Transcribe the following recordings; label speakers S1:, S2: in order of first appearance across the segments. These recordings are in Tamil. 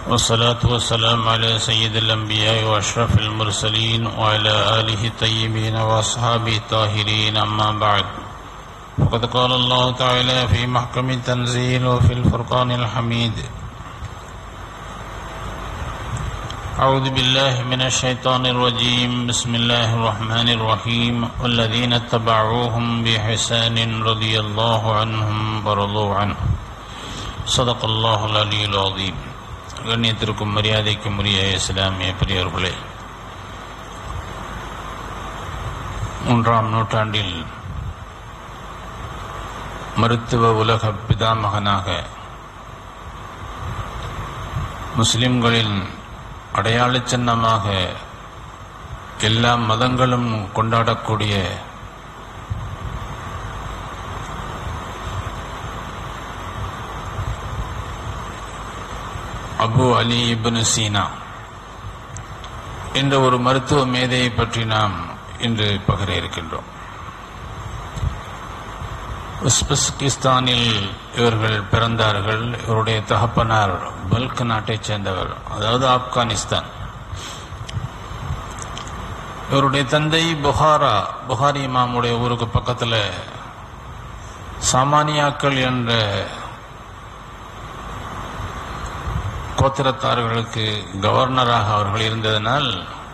S1: والصلاة والسلام على سيد الأنبياء وأشرف المرسلين وعلى آله الطيبين وأصحابه الطاهرين أما بعد فقد قال الله تعالى في محكم التنزيل وفي الفرقان الحميد أعوذ بالله من الشيطان الرجيم بسم الله الرحمن الرحيم والذين اتبعوهم بحسان رضي الله عنهم ورضوا عنه صدق الله العلي العظيم கண்ணியத்திற்கும் மரியாதைக்கும் உரிய இஸ்லாமிய பெரியவர்களே மூன்றாம் நூற்றாண்டில் மருத்துவ உலக பிதாமகனாக முஸ்லிம்களின் அடையாள சின்னமாக எல்லா மதங்களும் கொண்டாடக்கூடிய அபு அலி இப்னு சீனா என்ற ஒரு மருத்துவ மேதையை பற்றி நாம் இன்று பகிர இருக்கின்றோம் உஸ்பெஸ்கிஸ்தானில் இவர்கள் பிறந்தார்கள் இவருடைய தகப்பனார் பல்க் நாட்டைச் சேர்ந்தவர் அதாவது ஆப்கானிஸ்தான் இவருடைய தந்தை புகாரா புகாரி இமாமுடைய ஊருக்கு பக்கத்தில் சாமானியாக்கள் என்ற கோத்திரத்தார்களுக்கு கவர்னராக அவர்கள் இருந்ததனால்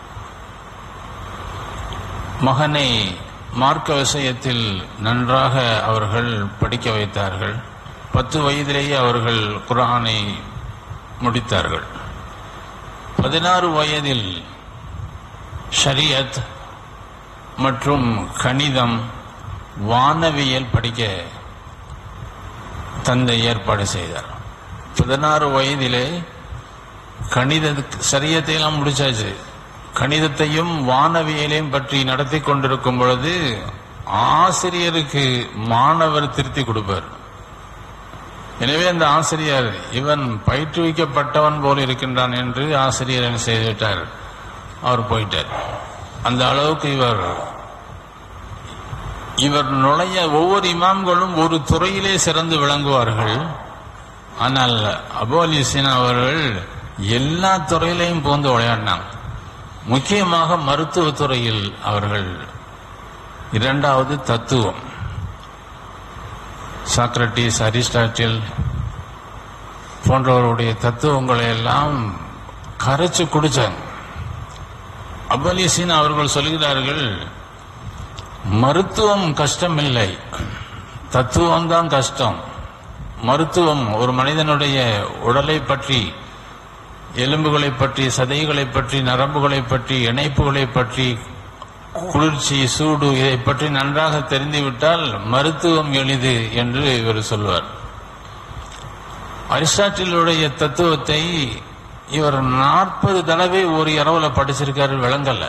S1: மகனை மார்க்க விஷயத்தில் நன்றாக அவர்கள் படிக்க வைத்தார்கள் பத்து வயதிலேயே அவர்கள் குரானை முடித்தார்கள் பதினாறு வயதில் ஷரியத் மற்றும் கணிதம் வானவியல் படிக்க தந்தை ஏற்பாடு செய்தார் பதினாறு வயதிலே கணித சரியத்தை எல்லாம் முடிச்சாச்சு கணிதத்தையும் வானவியலையும் பற்றி நடத்தி கொண்டிருக்கும் பொழுது ஆசிரியருக்கு மாணவர் திருத்தி கொடுப்பார் எனவே அந்த ஆசிரியர் இவன் பயிற்றுவிக்கப்பட்டவன் போல் இருக்கின்றான் என்று ஆசிரியர் என்ன செய்துவிட்டார் அவர் போயிட்டார் அந்த அளவுக்கு இவர் இவர் நுழைய ஒவ்வொரு இமாம்களும் ஒரு துறையிலே சிறந்து விளங்குவார்கள் ஆனால் அபு அலி சீனா அவர்கள் எல்லா துறையிலையும் போந்து விளையாடினாங்க முக்கியமாக மருத்துவ துறையில் அவர்கள் இரண்டாவது தத்துவம் சாக்ரட்டிஸ் அரிஸ்டாட்டில் போன்றவருடைய தத்துவங்களை எல்லாம் கரைச்சு குடிச்சாங்க அபலி சீனா அவர்கள் சொல்கிறார்கள் மருத்துவம் கஷ்டமில்லை தத்துவம் தான் கஷ்டம் மருத்துவம் ஒரு மனிதனுடைய உடலை பற்றி எலும்புகளை பற்றி சதைகளை பற்றி நரம்புகளை பற்றி இணைப்புகளை பற்றி குளிர்ச்சி சூடு இதை பற்றி நன்றாக தெரிந்துவிட்டால் மருத்துவம் எளிது என்று இவர் சொல்வார் அரிஸ்டாட்டிலுடைய தத்துவத்தை இவர் நாற்பது தடவை ஒரு இரவுல படிச்சிருக்காரு விளங்கல்ல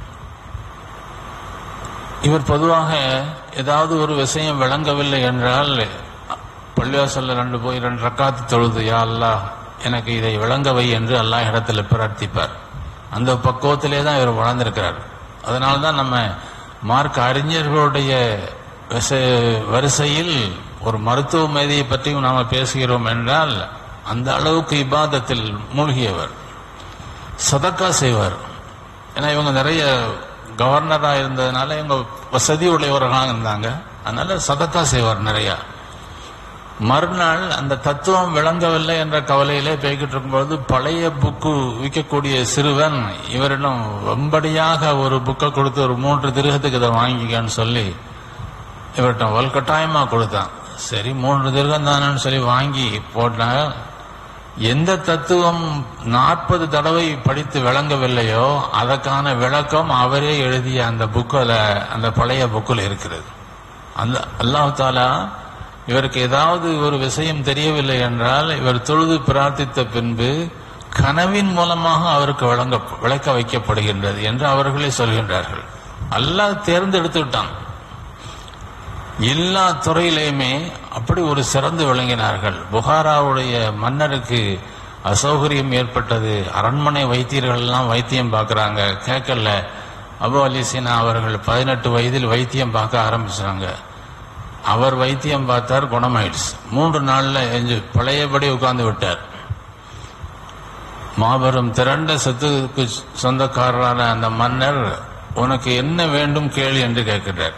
S1: இவர் பொதுவாக ஏதாவது ஒரு விஷயம் விளங்கவில்லை என்றால் பள்ளிவாசல்ல ரெண்டு போய் ரெண்டு ரக்காத்து தொழுது யா அல்லா எனக்கு இதை விளங்க வை என்று அல்லாஹ் இடத்துல பிரார்த்திப்பார் அந்த பக்குவத்திலே தான் இவர் வளர்ந்திருக்கிறார் அதனால தான் நம்ம மார்க் அறிஞர்களுடைய வரிசையில் ஒரு மருத்துவ மேதையை பற்றியும் நாம் பேசுகிறோம் என்றால் அந்த அளவுக்கு இபாதத்தில் மூழ்கியவர் சதக்கா செய்வார் ஏன்னா இவங்க நிறைய கவர்னராக இருந்ததுனால இவங்க வசதி உடையவர்களாக இருந்தாங்க அதனால சதக்கா செய்வார் நிறையா மறுநாள் அந்த தத்துவம் விளங்கவில்லை என்ற கவலையிலே போய்கிட்டு இருக்கும்போது பழைய புக்கு விற்கக்கூடிய சிறுவன் இவரிடம் வெம்படியாக ஒரு புக்கை கொடுத்து ஒரு மூன்று திருகத்துக்கு இதை வாங்கிக்கன்னு சொல்லி இவர்கிட்ட வல்கட்டாயமா கொடுத்தான் சரி மூன்று திருகம் தானு சொல்லி வாங்கி போட்டா எந்த தத்துவம் நாற்பது தடவை படித்து விளங்கவில்லையோ அதற்கான விளக்கம் அவரே எழுதிய அந்த புக்கில் அந்த பழைய புக்கில் இருக்கிறது அந்த அல்லாஹ் தாலா இவருக்கு ஏதாவது ஒரு விஷயம் தெரியவில்லை என்றால் இவர் தொழுது பிரார்த்தித்த பின்பு கனவின் மூலமாக அவருக்கு விளங்க விளக்க வைக்கப்படுகின்றது என்று அவர்களே சொல்கின்றார்கள் அல்லாஹ் தேர்ந்தெடுத்து விட்டான் எல்லா துறையிலையுமே அப்படி ஒரு சிறந்து விளங்கினார்கள் புகாராவுடைய மன்னருக்கு அசௌகரியம் ஏற்பட்டது அரண்மனை வைத்தியர்கள் எல்லாம் வைத்தியம் பார்க்கறாங்க கேட்கல அபு அலி சீனா அவர்கள் பதினெட்டு வயதில் வைத்தியம் பார்க்க ஆரம்பிச்சாங்க அவர் வைத்தியம் பார்த்தார் குணமாயிடுச்சு மூன்று நாள்ல எஞ்சு பழையபடி உட்கார்ந்து விட்டார் மாபெரும் திரண்ட சொத்துக்கு சொந்தக்காரரான அந்த மன்னர் உனக்கு என்ன வேண்டும் கேள் என்று கேட்கிறார்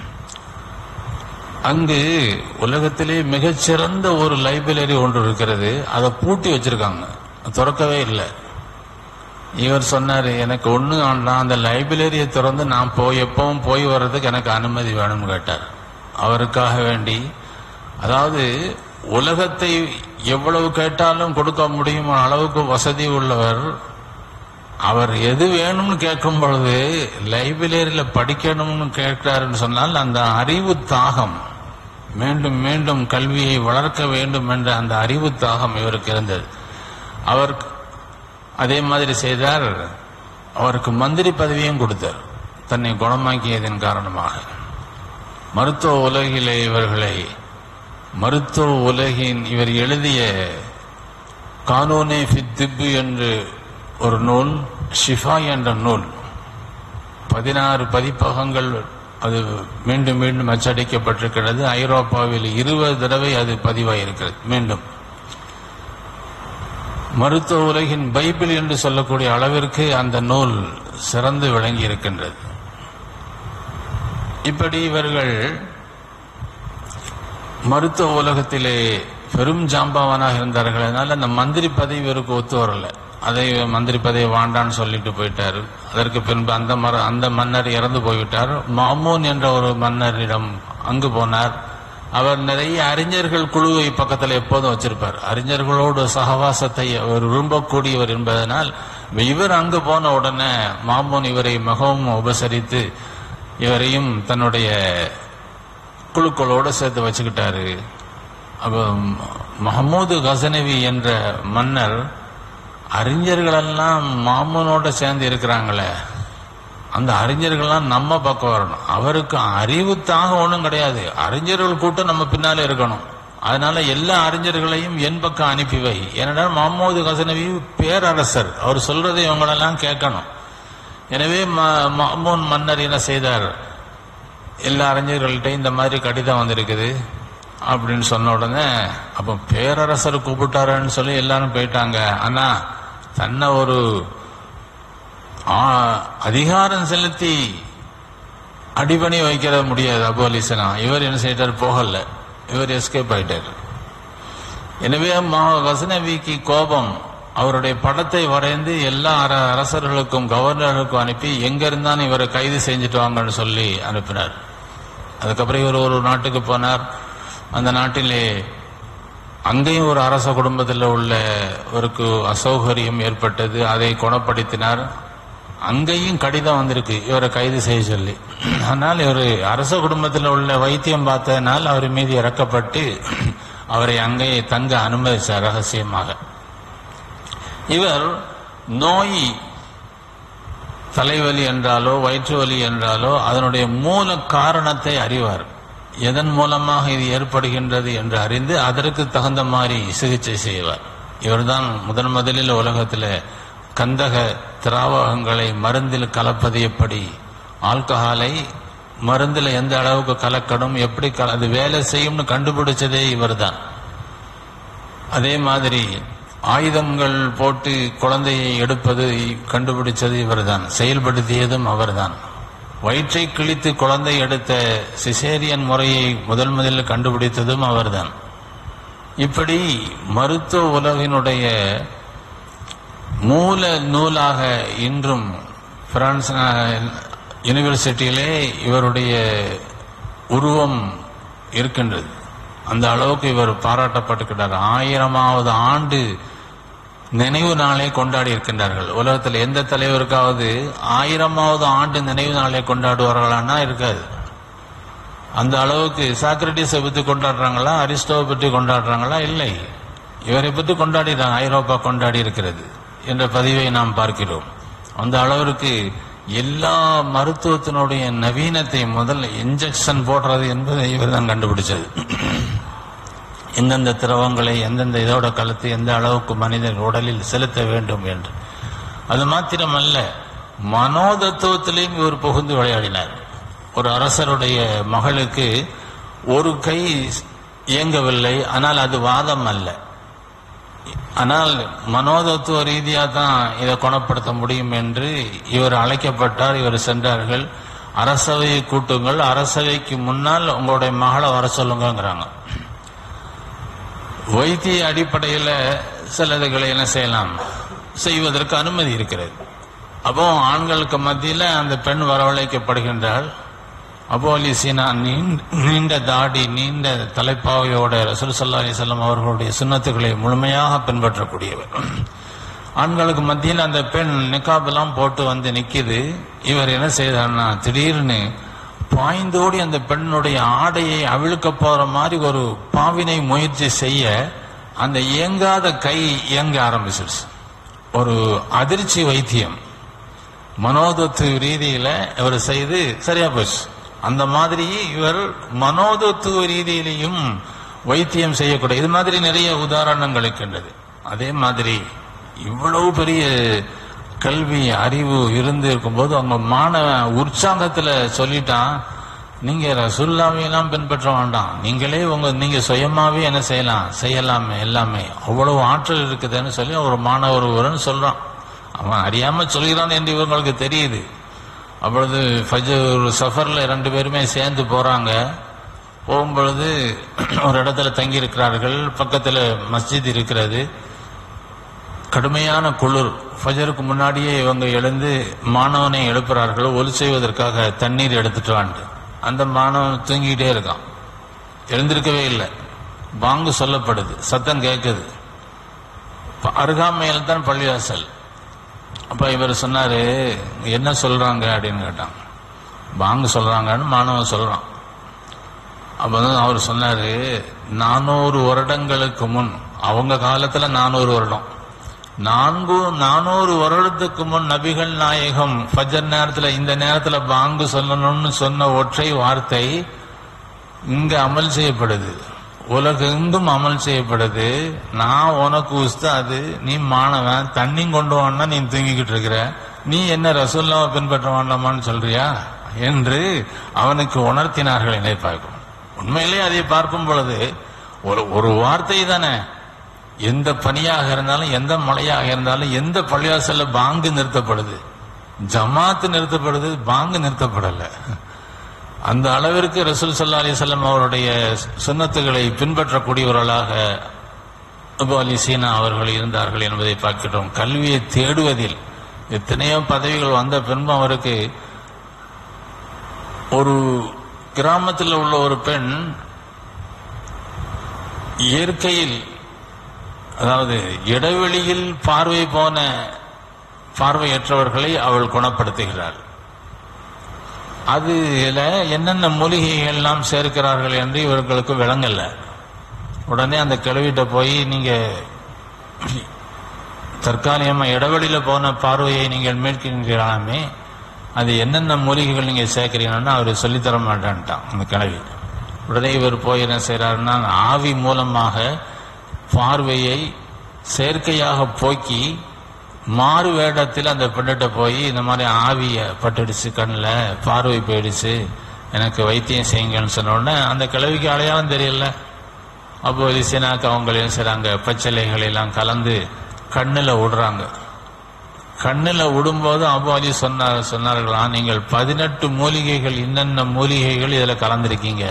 S1: அங்கு உலகத்திலே மிகச்சிறந்த ஒரு லைப்ரரி ஒன்று இருக்கிறது அதை பூட்டி வச்சிருக்காங்க திறக்கவே இல்லை இவர் சொன்னாரு எனக்கு ஒண்ணு வேண்டாம் அந்த லைப்ரரியை திறந்து நான் போய் எப்பவும் போய் வர்றதுக்கு எனக்கு அனுமதி வேணும்னு கேட்டார் அவருக்காக வேண்டி அதாவது உலகத்தை எவ்வளவு கேட்டாலும் கொடுக்க முடியும் அளவுக்கு வசதி உள்ளவர் அவர் எது வேணும்னு கேட்கும் பொழுது லைப்ரரியில படிக்கணும்னு கேட்கிறாருன்னு சொன்னால் அந்த அறிவு தாகம் மீண்டும் மீண்டும் கல்வியை வளர்க்க வேண்டும் என்ற அந்த அறிவு தாகம் இவருக்கு இருந்தது அவர் அதே மாதிரி செய்தார் அவருக்கு மந்திரி பதவியும் கொடுத்தார் தன்னை குணமாக்கியதன் காரணமாக மருத்துவ உலகிலே இவர்களை மருத்துவ உலகின் இவர் எழுதிய கானூனே ஃபித்திப்பு என்று ஒரு நூல் ஷிஃபா என்ற நூல் பதினாறு பதிப்பகங்கள் அது மீண்டும் மீண்டும் அச்சடிக்கப்பட்டிருக்கிறது ஐரோப்பாவில் இருபது தடவை அது பதிவாயிருக்கிறது மீண்டும் மருத்துவ உலகின் பைபிள் என்று சொல்லக்கூடிய அளவிற்கு அந்த நூல் சிறந்து விளங்கி இருக்கின்றது இப்படி இவர்கள் மருத்துவ உலகத்திலே பெரும் ஜாம்பவானாக இருந்தார்கள் அதனால அந்த மந்திரி பதவி இவருக்கு ஒத்து வரல அதை மந்திரி பதவி வாண்டான்னு சொல்லிட்டு போயிட்டாரு அதற்கு பின்பு அந்த மர அந்த மன்னர் இறந்து போய்விட்டார் மாமூன் என்ற ஒரு மன்னரிடம் அங்கு போனார் அவர் நிறைய அறிஞர்கள் குழுவை பக்கத்தில் எப்போதும் வச்சிருப்பார் அறிஞர்களோடு சகவாசத்தை அவர் விரும்பக்கூடியவர் என்பதனால் இவர் அங்கு போன உடனே மாமூன் இவரை மிகவும் உபசரித்து இவரையும் தன்னுடைய குழுக்களோடு சேர்த்து வச்சுக்கிட்டாரு அப்போ மஹமூது கசனவி என்ற மன்னர் அறிஞர்களெல்லாம் மாமூனோட சேர்ந்து இருக்கிறாங்களே அந்த அறிஞர்கள்லாம் நம்ம பக்கம் வரணும் அவருக்கு அறிவுத்தாக ஒன்றும் கிடையாது அறிஞர்கள் கூட்டம் நம்ம பின்னாலே இருக்கணும் அதனால எல்லா அறிஞர்களையும் என் பக்கம் அனுப்பி வை ஏனென்றால் மஹமூது கசனவி பேரரசர் அவர் சொல்றதை இவங்களெல்லாம் கேட்கணும் எனவே ம- மாமூன் மன்னர் என்ன செய்தார் எல்லா அறிஞர்கள்ட்ட இந்த மாதிரி கடிதம் வந்திருக்குது அப்படின்னு சொன்ன உடனே அப்போ பேரரசர் கூப்பிட்டாருன்னு சொல்லி எல்லாரும் போயிட்டாங்க ஆனா தன்னை ஒரு ஆ, அதிகாரம் செலுத்தி அடிபணி வைக்கிற முடியாது அபு அலிசனா இவர் என்ன செய்தார் போகல இவர் எஸ்கேப் ஆயிட்டார் எனவே மா வசனவிக்கு கோபம் அவருடைய படத்தை வரைந்து எல்லா அர- அரசர்களுக்கும் கவர்னர்களுக்கும் அனுப்பி எங்க இருந்தாலும் இவரை கைது செஞ்சுட்டு வாங்கன்னு சொல்லி அனுப்பினார் அதுக்கப்புறம் இவர் ஒரு நாட்டுக்கு போனார் அந்த நாட்டிலே அங்கேயும் ஒரு அரச குடும்பத்தில் உள்ள ஒருக்கு அசௌகரியம் ஏற்பட்டது அதை குணப்படுத்தினார் அங்கேயும் கடிதம் வந்திருக்கு இவரை கைது செய்ய சொல்லி ஆனால் இவர் அரச குடும்பத்தில் உள்ள வைத்தியம் பார்த்ததனால் அவர் மீது இறக்கப்பட்டு அவரை அங்கே தங்க அனுமதிச்சார் ரகசியமாக இவர் நோய் தலைவலி என்றாலோ வயிற்று வலி என்றாலோ அதனுடைய மூல காரணத்தை அறிவார் எதன் மூலமாக இது ஏற்படுகின்றது என்று அறிந்து அதற்கு தகுந்த மாதிரி சிகிச்சை செய்வார் இவர்தான் முதன் முதலில் உலகத்தில் கந்தக திராவகங்களை மருந்தில் கலப்பது எப்படி ஆல்கஹாலை மருந்தில் எந்த அளவுக்கு கலக்கணும் எப்படி கல அது வேலை செய்யும்னு கண்டுபிடிச்சதே இவர்தான் அதே மாதிரி ஆயுதங்கள் போட்டு குழந்தையை எடுப்பது கண்டுபிடிச்சது இவர்தான் செயல்படுத்தியதும் அவர்தான் வயிற்றை கிழித்து குழந்தை எடுத்த சிசேரியன் முறையை முதல் முதலில் கண்டுபிடித்ததும் அவர்தான் இப்படி மருத்துவ உலகினுடைய மூல நூலாக இன்றும் பிரான்ஸ் நா- யூனிவர்சிட்டியிலே இவருடைய உருவம் இருக்கின்றது அந்த அளவுக்கு இவர் பாராட்டப்பட்டிருக்கிறார் ஆயிரமாவது ஆண்டு நினைவு நாளை கொண்டாடி இருக்கின்றார்கள் உலகத்தில் எந்த தலைவருக்காவது ஆயிரமாவது ஆண்டு நினைவு நாளை கொண்டாடுவார்களான்னா இருக்காது அந்த அளவுக்கு சாக்ரட்டிஸை பற்றி கொண்டாடுறாங்களா அரிஸ்டோவை பற்றி கொண்டாடுறாங்களா இல்லை இவரை பற்றி கொண்டாடிறாங்க ஐரோப்பா கொண்டாடி இருக்கிறது என்ற பதிவை நாம் பார்க்கிறோம் அந்த அளவிற்கு எல்லா மருத்துவத்தினுடைய நவீனத்தை முதல்ல இன்ஜெக்ஷன் போடுறது என்பதை இவர் தான் கண்டுபிடிச்சது எந்தெந்த திரவங்களை எந்தெந்த இதோட கலத்து எந்த அளவுக்கு மனிதன் உடலில் செலுத்த வேண்டும் என்று அது மாத்திரமல்ல மனோதத்துவத்திலையும் இவர் புகுந்து விளையாடினார் ஒரு அரசருடைய மகளுக்கு ஒரு கை இயங்கவில்லை ஆனால் அது வாதம் அல்ல ஆனால் மனோதத்துவ ரீதியாக தான் இதை குணப்படுத்த முடியும் என்று இவர் அழைக்கப்பட்டார் இவர் சென்றார்கள் அரசவையை கூட்டுங்கள் அரசவைக்கு முன்னால் உங்களுடைய மகளை வர சொல்லுங்கங்கிறாங்க வைத்திய அடிப்படையில் சிலதுகளை என்ன செய்யலாம் செய்வதற்கு அனுமதி இருக்கிறது அப்போ ஆண்களுக்கு மத்தியில் அந்த பெண் வரவழைக்கப்படுகின்றாள் அபு அலி சீனா நீண்ட நீண்ட தாடி நீண்ட தலைப்பாவையோட ரசூல் சல்லா அலிசல்லாம் அவர்களுடைய சுண்ணத்துக்களை முழுமையாக பின்பற்றக்கூடியவர் ஆண்களுக்கு மத்தியில் அந்த பெண் நிக்காபெல்லாம் போட்டு வந்து நிக்குது இவர் என்ன செய்தார்னா திடீர்னு பாய்ந்தோடி அந்த பெண்ணுடைய ஆடையை அவிழ்க்க போற மாதிரி ஒரு பாவினை முயற்சி செய்ய அந்த இயங்காத கை இயங்க ஆரம்பிச்சிருச்சு ஒரு அதிர்ச்சி வைத்தியம் மனோதத்து ரீதியில இவர் செய்து சரியா போச்சு அந்த மாதிரி இவர் மனோதத்துவ ரீதியிலையும் வைத்தியம் செய்யக்கூடிய இது மாதிரி நிறைய உதாரணங்கள் இருக்கின்றது அதே மாதிரி இவ்வளவு பெரிய கல்வி அறிவு இருந்து இருக்கும்போது அவங்க மாணவ உற்சாகத்துல சொல்லிட்டான் நீங்க ரசுல்லாவையெல்லாம் பின்பற்ற வேண்டாம் நீங்களே உங்க நீங்க சுயமாவே என்ன செய்யலாம் செய்யலாமே எல்லாமே அவ்வளவு ஆற்றல் இருக்குதுன்னு சொல்லி ஒரு மாணவர் ஒருவன் சொல்றான் அவன் அறியாம சொல்கிறான் என்று இவங்களுக்கு தெரியுது அப்பொழுது ஃபஜர் சஃபர்ல ரெண்டு பேருமே சேர்ந்து போறாங்க போகும்பொழுது ஒரு இடத்துல தங்கி இருக்கிறார்கள் பக்கத்துல மஸ்ஜித் இருக்கிறது கடுமையான குளிர் ஃபஜருக்கு முன்னாடியே இவங்க எழுந்து மாணவனை எழுப்புறார்கள் ஒலி செய்வதற்காக தண்ணீர் எடுத்துட்டு வான்ட்டு அந்த மாணவன் தூங்கிக்கிட்டே இருக்கான் எழுந்திருக்கவே இல்லை பாங்கு சொல்லப்படுது சத்தம் கேட்குது அருகாமையில் தான் பள்ளிவாசல் அப்ப இவர் சொன்னாரு என்ன சொல்றாங்க அப்படின்னு கேட்டான் பாங்கு சொல்றாங்கன்னு மாணவன் சொல்றான் அப்ப வந்து அவர் சொன்னாரு நானூறு வருடங்களுக்கு முன் அவங்க காலத்துல நானூறு வருடம் நான்கு நானூறு வருடத்துக்கு முன் நபிகள் நாயகம் ஃபஜர் நேரத்துல இந்த நேரத்துல பாங்கு சொல்லணும்னு சொன்ன ஒற்றை வார்த்தை இங்க அமல் செய்யப்படுது உலகெங்கும் அமல் செய்யப்படுது நான் உனக்கு உஸ்தாது நீ மாணவன் தண்ணி கொண்டு வான்னா நீ தூங்கிக்கிட்டு இருக்கிற நீ என்ன ரசூல்லாவை பின்பற்ற வேண்டாமான்னு சொல்றியா என்று அவனுக்கு உணர்த்தினார்கள் என்னை பார்க்கும் உண்மையிலே அதை பார்க்கும் பொழுது ஒரு ஒரு வார்த்தை தானே எந்த பனியாக இருந்தாலும் எந்த மழையாக இருந்தாலும் எந்த பள்ளிவாசல்ல பாங்கு நிறுத்தப்படுது ஜமாத்து நிறுத்தப்படுது பாங்கு நிறுத்தப்படல அந்த அளவிற்கு ரசூல் சல்லா அலிசல்லாம் அவருடைய சுண்ணத்துகளை பின்பற்றக்கூடியவர்களாக அபு அலி சீனா அவர்கள் இருந்தார்கள் என்பதை பார்க்கிறோம் கல்வியை தேடுவதில் எத்தனையோ பதவிகள் வந்த பின்பும் அவருக்கு ஒரு கிராமத்தில் உள்ள ஒரு பெண் இயற்கையில் அதாவது இடைவெளியில் பார்வை போன பார்வையற்றவர்களை அவள் குணப்படுத்துகிறாள் அதுல என்னென்ன மூலிகைகள் எல்லாம் சேர்க்கிறார்கள் என்று இவர்களுக்கு விளங்கல உடனே அந்த கிழவிட்ட போய் நீங்க தற்காலிகமா இடைவெளியில போன பார்வையை நீங்கள் மீட்கின்றாமே அது என்னென்ன மூலிகைகள் நீங்க சேர்க்கிறீங்கன்னா அவர் சொல்லித்தர மாட்டேன்ட்டான் அந்த கிழவி உடனே இவர் போய் என்ன செய்யறாருன்னா ஆவி மூலமாக பார்வையை செயற்கையாக போக்கி மாறு வேடத்தில் அந்த பெண்ணிட்ட போய் இந்த மாதிரி ஆவிய பட்டுடுச்சு கண்ணில் பார்வை போயிடுச்சு எனக்கு வைத்தியம் செய்யுங்கன்னு சொன்ன உடனே அந்த கிழவிக்கு அடையாளம் தெரியல அப்போ லிசினாக்கு அவங்க என்ன செய்றாங்க பச்சிலைகள் எல்லாம் கலந்து கண்ணில் விடுறாங்க கண்ணில் விடும்போது அபு அலி சொன்னார் சொன்னார்களாம் நீங்கள் பதினெட்டு மூலிகைகள் என்னென்ன மூலிகைகள் இதில் கலந்திருக்கீங்க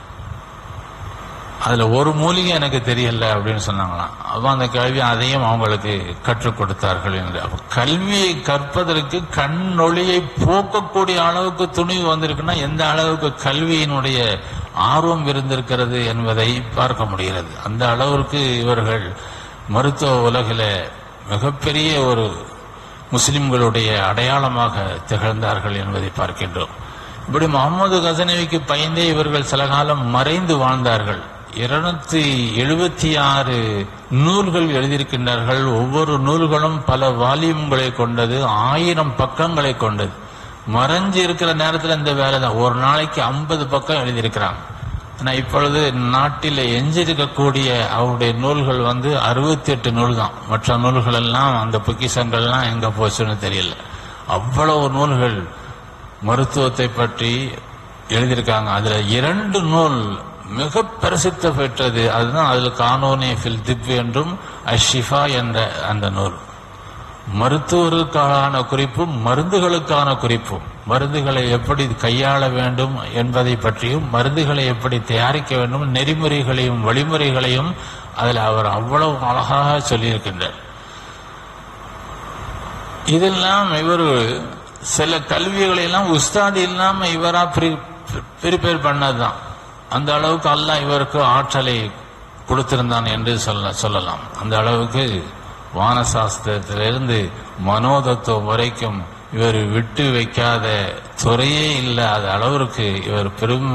S1: அதுல ஒரு மூலிகை எனக்கு தெரியல அப்படின்னு சொன்னாங்களாம் அப்ப அந்த கல்வி அதையும் அவங்களுக்கு கற்றுக் கொடுத்தார்கள் என்று அப்ப கல்வியை கற்பதற்கு கண் ஒளியை போக்கக்கூடிய அளவுக்கு துணிவு வந்திருக்குன்னா எந்த அளவுக்கு கல்வியினுடைய ஆர்வம் இருந்திருக்கிறது என்பதை பார்க்க முடிகிறது அந்த அளவிற்கு இவர்கள் மருத்துவ உலகில மிகப்பெரிய ஒரு முஸ்லிம்களுடைய அடையாளமாக திகழ்ந்தார்கள் என்பதை பார்க்கின்றோம் இப்படி முகமது கசனவிக்கு பயந்தே இவர்கள் சில காலம் மறைந்து வாழ்ந்தார்கள் இருநூத்தி எழுபத்தி ஆறு நூல்கள் எழுதியிருக்கின்றார்கள் ஒவ்வொரு நூல்களும் பல வால்யூம்களை கொண்டது ஆயிரம் பக்கங்களை கொண்டது மறைஞ்சு இருக்கிற நேரத்தில் இந்த வேலை தான் ஒரு நாளைக்கு ஐம்பது பக்கம் எழுதியிருக்கிறாங்க ஆனா இப்பொழுது நாட்டில் எஞ்சிருக்கக்கூடிய அவருடைய நூல்கள் வந்து அறுபத்தி எட்டு நூல் தான் மற்ற நூல்கள் எல்லாம் அந்த பொக்கிஷங்கள்லாம் எங்க போச்சுன்னு தெரியல அவ்வளவு நூல்கள் மருத்துவத்தை பற்றி எழுதியிருக்காங்க அதுல இரண்டு நூல் மிக பிரசித்த பெற்றது அதுதான் அதில் கானோனே ஃபில் திப் என்றும் அஷிஃபா என்ற அந்த நூல் மருத்துவருக்கான குறிப்பும் மருந்துகளுக்கான குறிப்பும் மருந்துகளை எப்படி கையாள வேண்டும் என்பதை பற்றியும் மருந்துகளை எப்படி தயாரிக்க வேண்டும் நெறிமுறைகளையும் வழிமுறைகளையும் அதில் அவர் அவ்வளவு அழகாக சொல்லியிருக்கின்றார் இதெல்லாம் இவர் சில கல்விகளை எல்லாம் உஸ்தாது இல்லாம இவரா ப்ரிப்பேர் பண்ணதுதான் அந்த அளவுக்கு அல்லாஹ் இவருக்கு ஆற்றலை கொடுத்திருந்தான் என்று சொல்ல சொல்லலாம் அந்த அளவுக்கு வானசாஸ்திரத்திலிருந்து மனோதத்துவம் வரைக்கும் இவர் விட்டு வைக்காத துறையே இல்லாத அளவிற்கு இவர் பெரும்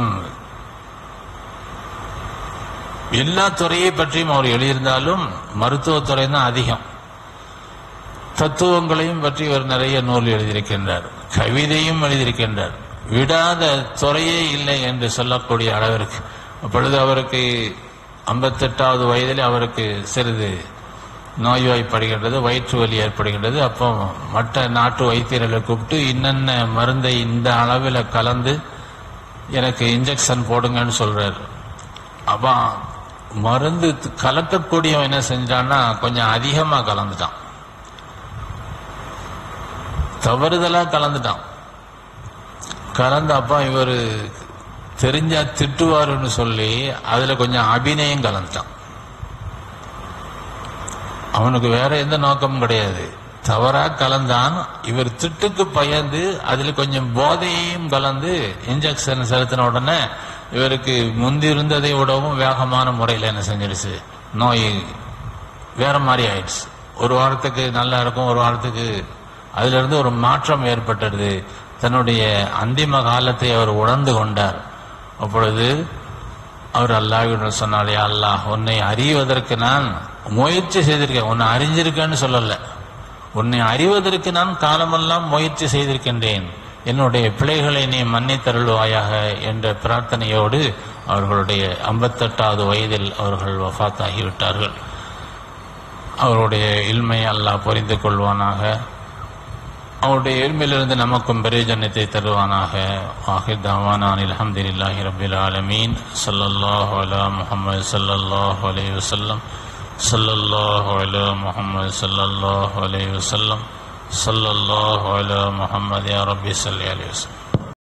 S1: எல்லா துறையை பற்றியும் அவர் எழுதியிருந்தாலும் மருத்துவத்துறை தான் அதிகம் தத்துவங்களையும் பற்றி இவர் நிறைய நூல் எழுதியிருக்கின்றார் கவிதையும் எழுதியிருக்கின்றார் விடாத துறையே இல்லை என்று சொல்லக்கூடிய அளவிற்கு அப்பொழுது அவருக்கு ஐம்பத்தெட்டாவது வயதில் அவருக்கு சிறிது நோய்வாய்ப்படுகின்றது வயிற்று வலி ஏற்படுகின்றது அப்போ மற்ற நாட்டு வைத்தியர்களை கூப்பிட்டு இன்னென்ன மருந்தை இந்த அளவில் கலந்து எனக்கு இன்ஜெக்ஷன் போடுங்கன்னு சொல்றாரு அப்போ மருந்து கலக்கக்கூடியவன் என்ன செஞ்சான்னா கொஞ்சம் அதிகமாக கலந்துட்டான் தவறுதலா கலந்துட்டான் கலந்து அப்பா இவர் தெரிஞ்சா திட்டுவாருன்னு சொல்லி அதுல கொஞ்சம் அபிநயம் கலந்துட்டான் அவனுக்கு வேற எந்த நோக்கமும் கிடையாது தவறா கலந்தான் இவர் திட்டுக்கு பயந்து அதுல கொஞ்சம் போதையையும் கலந்து இன்ஜெக்ஷன் செலுத்தின உடனே இவருக்கு முந்தி இருந்ததை விடவும் வேகமான முறையில் என்ன செஞ்சிருச்சு நோய் வேற மாதிரி ஆயிடுச்சு ஒரு வாரத்துக்கு நல்லா இருக்கும் ஒரு வாரத்துக்கு அதுல இருந்து ஒரு மாற்றம் ஏற்பட்டது தன்னுடைய அந்திம காலத்தை அவர் உணர்ந்து கொண்டார் அப்பொழுது அவர் அல்லாஹ்விடம் சொன்னாலே அல்லாஹ் உன்னை அறிவதற்கு நான் முயற்சி செய்திருக்கேன் உன்னை அறிஞ்சிருக்கேன்னு சொல்லல உன்னை அறிவதற்கு நான் காலமெல்லாம் முயற்சி செய்திருக்கின்றேன் என்னுடைய பிழைகளை நீ மன்னித்தருள்வாயாக என்ற பிரார்த்தனையோடு அவர்களுடைய ஐம்பத்தெட்டாவது வயதில் அவர்கள் வஃத்தாகிவிட்டார்கள் அவருடைய இல்மை அல்லாஹ் புரிந்து கொள்வானாக அவருடைய இல்மையிலிருந்து நமக்கும் பிரயோஜனத்தை தருவானாக ஆஹிர் தாவானான் அல்ஹம்துலில்லாஹி ரபில் ஆலமீன் ஸல்லல்லாஹு அலா முஹம்மது ஸல்லல்லாஹு அலைஹி வஸல்லம் ஸல்லல்லாஹு அலா முஹம்மது ஸல்லல்லாஹு அலைஹி வஸல்லம் ஸல்லல்லாஹு அலா முஹம்மது யா ரப்பி ஸல்லி அலைஹி வஸல்லம்